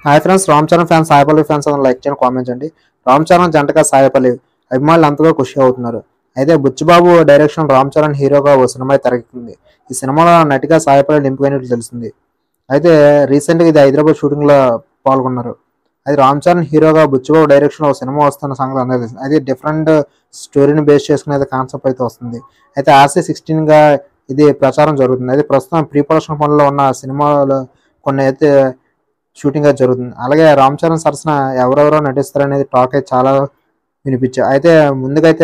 hi friends Ram Charan fans Saipalli fans అని like చేయండి comment చేయండి రామ్ చరణ్ జంటగా సాయిపల్లి అభిమానులు అంతగా ఖుషి అవుతున్నారు అయితే బుచ్చిబాబు డైరెక్షన్ రామ్ చరణ్ హీరోగా ఓ సినిమా తెరకెక్కింది ఈ సినిమాలో నటిగా సాయిపల్లి నింపుకునేట్లు తెలిసింది అయితే రీసెంట్గా ఇది హైదరాబాద్ షూటింగ్లో పాల్గొన్నారు అది రామ్ చరణ్ హీరోగా బుచ్చిబాబు డైరెక్షన్ ఒక సినిమా వస్తున్న సంగతి అందరికీ తెలిసింది అది డిఫరెంట్ స్టోరీని బేస్ చేసుకునే కాన్సెప్ట్ అయితే వస్తుంది అయితే ఆర్సీ సిక్స్టీన్గా ఇది ప్రచారం జరుగుతుంది అయితే ప్రస్తుతం ప్రీ ప్రొడక్షన్ పనుల్లో ఉన్న సినిమాలో కొన్ని అయితే షూటింగ్ అయితే జరుగుతుంది అలాగే రామ్ చరణ్ సరసన ఎవరెవరో నటిస్తారనేది టాక్ అయితే చాలా వినిపించాయి అయితే ముందుకైతే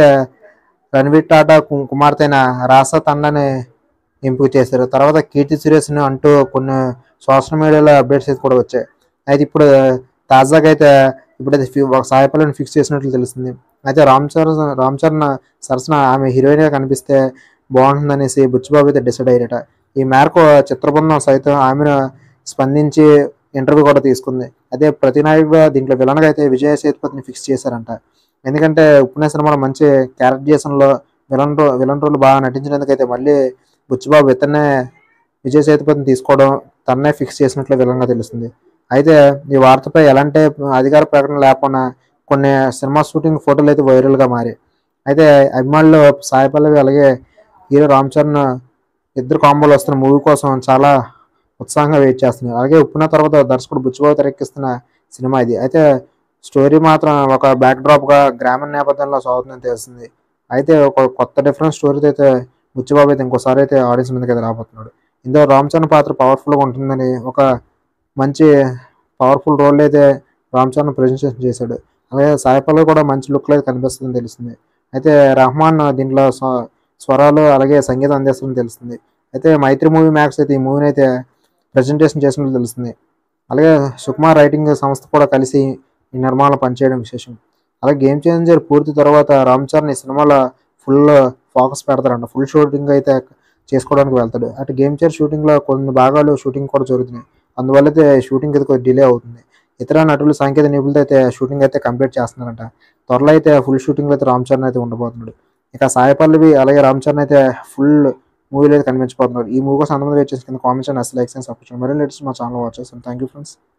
రణవీర్ టాటా కు- కుమార్తె అయిన రాసా తండాని ఎంపిక చేశారు తర్వాత కీర్తి సురేష్ని అంటూ కొన్ని సోషల్ మీడియాలో అప్డేట్స్ అయితే కూడా వచ్చాయి అయితే ఇప్పుడు తాజాగా అయితే ఇప్పుడైతే ఫి- ఒక సాయిపల్లిని ఫిక్స్ చేసినట్లు తెలుస్తుంది అయితే రామ్ చరణ్ రామ్ చరణ్ సరసన ఆమె హీరోయిన్గా కనిపిస్తే బాగుంటుందనేసి బుచ్చిబాబు అయితే డిసైడ్ అయ్యారట ఈ మేరకు చిత్రబృందం సైతం ఆమెను స్పందించి ఇంటర్వ్యూ కూడా తీసుకుంది అదే ప్రతినాయకుగా దీంట్లో విలన్గా అయితే విజయ సేతుపతిని ఫిక్స్ చేశారంట ఎందుకంటే ఉప్పునే సినిమాలో మంచి క్యారెక్టరేషన్లో విలన్ రో విలన్ రోల్ బాగా నటించినందుకు అయితే మళ్ళీ బుచ్చిబాబు ఇతన్నే విజయ్ సేతుపతిని తీసుకోవడం తన్నే ఫిక్స్ చేసినట్లు విలంగా తెలుస్తుంది అయితే ఈ వార్తపై ఎలాంటి అధికార ప్రకటన లేకుండా కొన్ని సినిమా షూటింగ్ ఫోటోలు అయితే వైరల్గా మారాయి అయితే అభిమానులు సాయి పల్లవి అలాగే హీరో రామ్ చరణ్ ఇద్దరు కాంబోలు వస్తున్న మూవీ కోసం చాలా ఉత్సాహంగా వెయిట్ చేస్తున్నారు అలాగే ఉప్పున తర్వాత దర్శకుడు బుచ్చిబాబు తెరకెక్కిస్తున్న సినిమా ఇది అయితే స్టోరీ మాత్రం ఒక బ్యాక్ డ్రాప్గా గ్రామీణ నేపథ్యంలో సాగుతుందని తెలుస్తుంది అయితే ఒక కొత్త డిఫరెంట్ స్టోరీ అయితే బుచ్చిబాబు అయితే ఇంకోసారి అయితే ఆడియన్స్ మీదకి అయితే రాబోతున్నాడు ఇందులో రామ్ చరణ్ పాత్ర పవర్ఫుల్గా ఉంటుందని ఒక మంచి పవర్ఫుల్ రోల్ అయితే రామ్ చరణ్ ప్రజెంటేషన్ చేశాడు అలాగే సాయిపల్లి కూడా మంచి లుక్లో అయితే కనిపిస్తుందని తెలుస్తుంది అయితే రహమాన్ దీంట్లో స్వ- స్వరాలు అలాగే సంగీతం అందిస్తుందని తెలుస్తుంది అయితే మైత్రి మూవీ మ్యాక్స్ అయితే ఈ మూవీని అయితే ప్రజెంటేషన్ చేసినట్లు తెలుస్తుంది అలాగే సుకుమార్ రైటింగ్ సంస్థ కూడా కలిసి ఈ నిర్మాణంలో పనిచేయడం విశేషం అలాగే గేమ్ చేంజర్ పూర్తి తర్వాత రామ్ చరణ్ ఈ సినిమాలో ఫుల్ ఫోకస్ పెడతారంట ఫుల్ షూటింగ్ అయితే చేసుకోవడానికి వెళ్తాడు అటు గేమ్ చేంజర్ షూటింగ్లో కొన్ని భాగాలు షూటింగ్ కూడా జరుగుతున్నాయి అందువల్ల అయితే షూటింగ్ అయితే కొద్దిగా డిలే అవుతుంది ఇతర నటులు సాంకేతిక నిపుణులతో అయితే షూటింగ్ అయితే కంప్లీట్ చేస్తున్నారంట త్వరలో అయితే ఫుల్ షూటింగ్ అయితే రామ్ చరణ్ అయితే ఉండబోతున్నాడు ఇక సాయి పల్లవి అలాగే రామ్ చరణ్ అయితే ఫుల్ మూవీలో అయితే కనిపించబోతున్నారు ఈ మూవీ కోసం అంతమంది వెయిట్ చేసి కింద కామెంట్స్ అండ్ అసలు లైక్స్ అండ్ సపోర్ట్ మరి లేటెస్ట్ మా ఛానల్ వాచ్ చేస్తాను థ్యాంక్ యూ ఫ్రెండ్స్